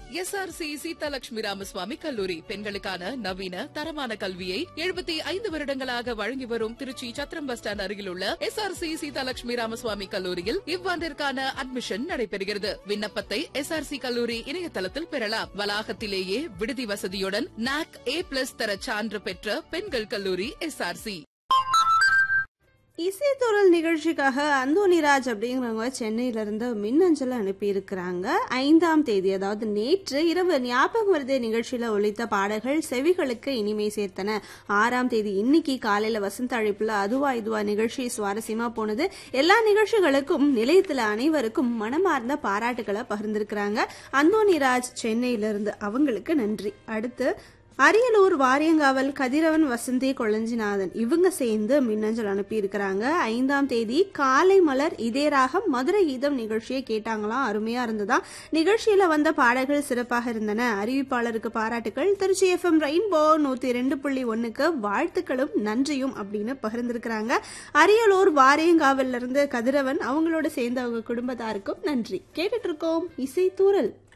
SRC Seethalakshmi Ramaswamy கல்லூரி பெண்களுக்கான நவீன தரமான கல்வியை எழுபத்தி ஐந்து வருடங்களாக வழங்கி வரும் திருச்சி சத்திரம் பஸ் ஸ்டாண்ட் அருகில் உள்ள எஸ்ஆர்சி சீதாலட்சுமி ராமசுவாமி கல்லூரியில் இவ்வாண்டிற்கான அட்மிஷன் நடைபெறுகிறது விண்ணப்பத்தை எஸ்ஆர்சி கல்லூரி இணையதளத்தில் பெறலாம் வளாகத்திலேயே விடுதி வசதியுடன் நாக் ஏ பிளஸ் தர சான்று பெற்ற பெண்கள் கல்லூரி எஸ்ஆர்சி இசைத்தொரல் நிகழ்ச்சிக்காக அந்தோனிராஜ் அப்படிங்கிறவங்க சென்னையிலிருந்து மின்னஞ்சல் அனுப்பியிருக்கிறாங்க ஐந்தாம் தேதி அதாவது நேற்று இரவு ஞாபகம் வருதே நிகழ்ச்சியில ஒலித்த பாடல்கள் செவிகளுக்கு இனிமை சேர்த்தன ஆறாம் தேதி இன்னைக்கு காலையில வசந்த அழைப்புல அதுவா இதுவா நிகழ்ச்சி சுவாரஸ்யமா போனது எல்லா நிகழ்ச்சிகளுக்கும் நிலையத்துல அனைவருக்கும் மனமார்ந்த பாராட்டுகளை பகிர்ந்திருக்கிறாங்க அந்தோனிராஜ் சென்னையிலிருந்து அவங்களுக்கு நன்றி அடுத்து அரியலூர் வாரியங்காவல் கதிரவன் வசந்தி கொளஞ்சிநாதன் இவங்க சேர்ந்து மின்னஞ்சல் அனுப்பியிருக்கிறாங்க ஐந்தாம் தேதி காலை மலர் இதே ராகம் மதுரை கீதம் நிகழ்ச்சியை கேட்டாங்களாம் அருமையா இருந்ததா நிகழ்ச்சியில வந்த பாடல்கள் சிறப்பாக இருந்தன அறிவிப்பாளருக்கு பாராட்டுகள் திருச்சி எஃப்எம் ரெயின்போ நூத்தி ரெண்டு புள்ளி ஒன்னுக்கு வாழ்த்துக்களும் நன்றியும் அப்படின்னு பகிர்ந்திருக்கிறாங்க அரியலூர் வாரியங்காவல்ல இருந்து கதிரவன் அவங்களோட சேர்ந்து அவங்க குடும்பத்தாருக்கும் நன்றி கேட்டுட்டு இருக்கோம் இசை தூரல்